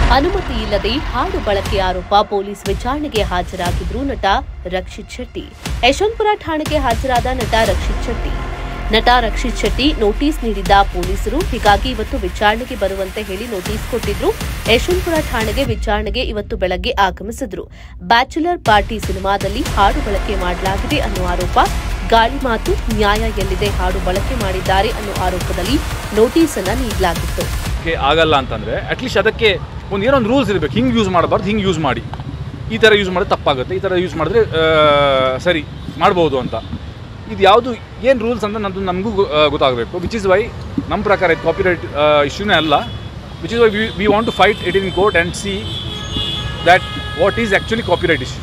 ಅನುಮತಿ ಇಲ್ಲದೆ ಹಾಡು ಬಳಕೆ ಆರೋಪ ಪೊಲೀಸ್ ವಿಚಾರಣೆಗೆ ಹಾಜರಾಗಿದ್ರು ನಟ ರಕ್ಷಿತ್ ಶೆಟ್ಟಿ ಯಶವಂತಪುರ ಠಾಣೆಗೆ ಹಾಜರಾದ ನಟ ರಕ್ಷಿತ್ ಶೆಟ್ಟಿ ನಟ ರಕ್ಷಿತ್ ಶೆಟ್ಟಿ ನೋಟಿಸ್ ನೀಡಿದ್ದ ಪೊಲೀಸರು ಹೀಗಾಗಿ ಇವತ್ತು ವಿಚಾರಣೆಗೆ ಬರುವಂತೆ ಹೇಳಿ ನೋಟಿಸ್ ಕೊಟ್ಟಿದ್ರು ಯಶವಂತಪುರ ಠಾಣೆಗೆ ವಿಚಾರಣೆಗೆ ಇವತ್ತು ಬೆಳಗ್ಗೆ ಆಗಮಿಸಿದ್ರು ಬ್ಯಾಚುಲರ್ ಪಾರ್ಟಿ ಸಿನಿಮಾದಲ್ಲಿ ಹಾಡು ಬಳಕೆ ಮಾಡಲಾಗಿದೆ ಅನ್ನೋ ಆರೋಪ ಗಾಳಿ ಮಾತು ನ್ಯಾಯ ಎಲ್ಲಿದೆ ಹಾಡು ಬಳಕೆ ಮಾಡಿದ್ದಾರೆ ಅನ್ನೋ ಆರೋಪದಲ್ಲಿ ನೋಟಿಸ್ ಅನ್ನ ನೀಡಲಾಗಿತ್ತು ಕ್ಕೆ ಆಗಲ್ಲ ಅಂತಂದರೆ ಅಟ್ಲೀಸ್ಟ್ ಅದಕ್ಕೆ ಒಂದು ಏನೋ ಒಂದು ರೂಲ್ಸ್ ಇರಬೇಕು ಹಿಂಗೆ ಯೂಸ್ ಮಾಡಬಾರ್ದು ಹಿಂಗೆ ಯೂಸ್ ಮಾಡಿ ಈ ಥರ ಯೂಸ್ ಮಾಡಿದ್ರೆ ತಪ್ಪಾಗುತ್ತೆ ಈ ಥರ ಯೂಸ್ ಮಾಡಿದ್ರೆ ಆ, ಸರಿ ಮಾಡ್ಬೋದು ಅಂತ ಇದು ಯಾವುದು ಏನು ರೂಲ್ಸ್ ಅಂತ ನಮ್ಮದು ನಮಗೂ ಗೊತ್ತಾಗಬೇಕು ವಿಚ್ ಇಸ್ ವೈ ನಮ್ಮ ಪ್ರಕಾರ ಇದು ಕಾಪಿರೈಟ್ ಇಶ್ಯೂನೇ ಅಲ್ಲ which is why we want to fight it in court and see that what is actually copyright issue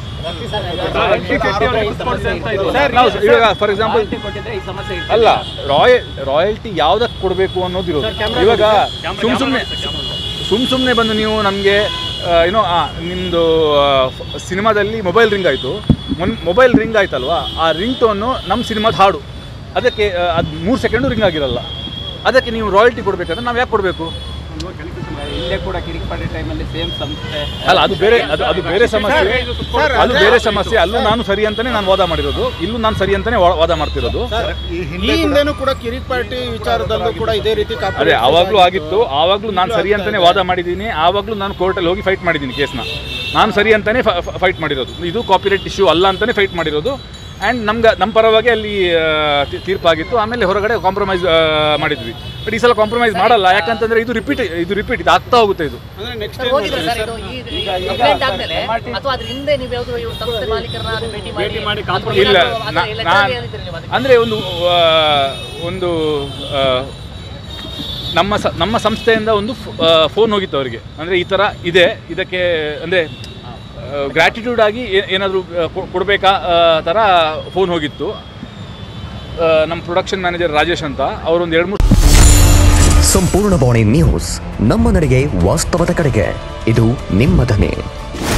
ನಾವು ಇವಾಗ ಫಾರ್ ಎಕ್ಸಾಂಪಲ್ ಅಲ್ಲ ರಾಯಲ್ ರಾಯಲ್ಟಿ ಯಾವ್ದಕ್ಕೆ ಕೊಡಬೇಕು ಅನ್ನೋದು ಇರೋದು ಇವಾಗ ಸುಮ್ ಸುಮ್ಮನೆ ಸುಮ್ ಸುಮ್ಮನೆ ಬಂದು ನೀವು ನಮಗೆ ಏನೋ ನಿಮ್ಮದು ಸಿನಿಮಾದಲ್ಲಿ ಮೊಬೈಲ್ ರಿಂಗ್ ಆಯಿತು ಮೊನ್ ಮೊಬೈಲ್ ರಿಂಗ್ ಆಯ್ತಲ್ವಾ ಆ ರಿಂಗ್ ಟೋನು ನಮ್ಮ ಸಿನಿಮಾದ ಹಾಡು ಅದಕ್ಕೆ ಅದು ಮೂರು ಸೆಕೆಂಡು ರಿಂಗ್ ಆಗಿರಲ್ಲ ಅದಕ್ಕೆ ನೀವು ರಾಯಲ್ಟಿ ಕೊಡಬೇಕಂದ್ರೆ ನಾವು ಯಾಕೆ ಕೊಡಬೇಕು ಇಲ್ಲೇ ಕೂಡ ಕಿರಿಕ್ಪಾಡಿ ಟೈಮಲ್ಲಿ ಸೇಮ್ ಸಂಸ್ಥೆ ಅಲ್ಲ ಅದು ಬೇರೆ ಅದು ಅದು ಬೇರೆ ಸಮಸ್ಯೆ ಅದು ಬೇರೆ ಸಮಸ್ಯೆ ಅಲ್ಲೂ ನಾನು ಸರಿ ಅಂತಾನೆ ನಾನು ವಾದ ಮಾಡಿರೋದು ಇಲ್ಲೂ ನಾನು ಸರಿ ಅಂತಾನೆ ವಾ- ವಾದ ಮಾಡ್ತಿರೋದು ಈ ಹಿಂದೆನೂ ಕೂಡ ಕಿರಿಕ್ ಪಾರ್ಟಿ ವಿಚಾರದಲ್ಲೂ ಕೂಡ ಇದೇ ರೀತಿ ಕಾಪಿ ಅದೇ ಆವಾಗಲೂ ಆಗಿತ್ತು ಆವಾಗಲೂ ನಾನು ಸರಿ ಅಂತಾನೆ ವಾದ ಮಾಡಿದ್ದೀನಿ ಆವಾಗಲೂ ನಾನು ಕೋರ್ಟಲ್ಲಿ ಹೋಗಿ ಫೈಟ್ ಮಾಡಿದ್ದೀನಿ ಕೇಸ್ನ ನಾನು ಸರಿ ಅಂತಾನೆ ಫೈಟ್ ಮಾಡಿರೋದು ಇದು ಕಾಪಿರೈಟ್ ಇಶ್ಯೂ ಅಲ್ಲ ಅಂತಾನೆ ಫೈಟ್ ಮಾಡಿರೋದು ಆ್ಯಂಡ್ ನಮ್ಗೆ ನಮ್ಮ ಪರವಾಗಿ ಅಲ್ಲಿ ಆ, ತಿ- ತೀರ್ಪಾಗಿತ್ತು ಆಮೇಲೆ ಹೊರಗಡೆ ಕಾಂಪ್ರಮೈಸ್ ಮಾಡಿದ್ವಿ ಬಟ್ ಈ ಸಲ ಕಾಂಪ್ರಮೈಸ್ ಮಾಡಲ್ಲ ಯಾಕಂತಂದ್ರೆ ಇದು ರಿಪೀಟ್ ಇದು ರಿಪೀಟ್ ಇದು ಆಗ್ತಾ ಹೋಗುತ್ತೆ ಇದು ಅಂದ್ರೆ ನೆಕ್ಸ್ಟ್ ಸರ್, ಹೋಗಿದ್ರಾ ಸರ್ ಇದು ಈ ಕಂಪ್ಲೇಂಟ್ ಆದ್ಮೇಲೆ ಅಥವಾ ಅದ್ರ ಹಿಂದೆ ನೀವು ಯಾವ್ದು ಇವ್ರು ಸಂಸ್ಥೆ ಮಾಲೀಕರನ್ನ ಭೇಟಿ ಮಾಡಿ ಅಥವಾ ಇಲ್ಲ ಏನಾದ್ರು ಅದು ನಾ- ಇಲ್ಲ, ನಾನ್- ಏನಿದ್ರಿ ನೀವು ಅದಕ್ಕೆ? ಅಂದರೆ ಒಂದು ಆ, ಒಂದು ಆ, ನಮ್ಮ ಸ ನಮ್ಮ ಸಂಸ್ಥೆಯಿಂದ ಒಂದು ಫೋನ್ ಹೋಗಿತ್ತು ಅವರಿಗೆ ಅಂದರೆ ಈ ಥರ ಇದೆ ಇದಕ್ಕೆ ಅಂದರೆ ಗ್ರ್ಯಾಟಿಟ್ಯೂಡ್ ಆಗಿ ಏನಾದರೂ ಕೊಡಬೇಕಾ ಥರ ಫೋನ್ ಹೋಗಿತ್ತು ಆ, ನಮ್ಮ ಪ್ರೊಡಕ್ಷನ್ ಮ್ಯಾನೇಜರ್ ರಾಜೇಶ್ ಅಂತ ಅವರೊಂದು ಎರಡು ಮೂರು ಸಂಪೂರ್ಣ ಬಾಣಿ ನ್ಯೂಸ್ ನಮ್ಮ ನಡೆಗೆ ವಾಸ್ತವದ ಕಡೆಗೆ ಇದು ನಿಮ್ಮ ಧ್ವನಿ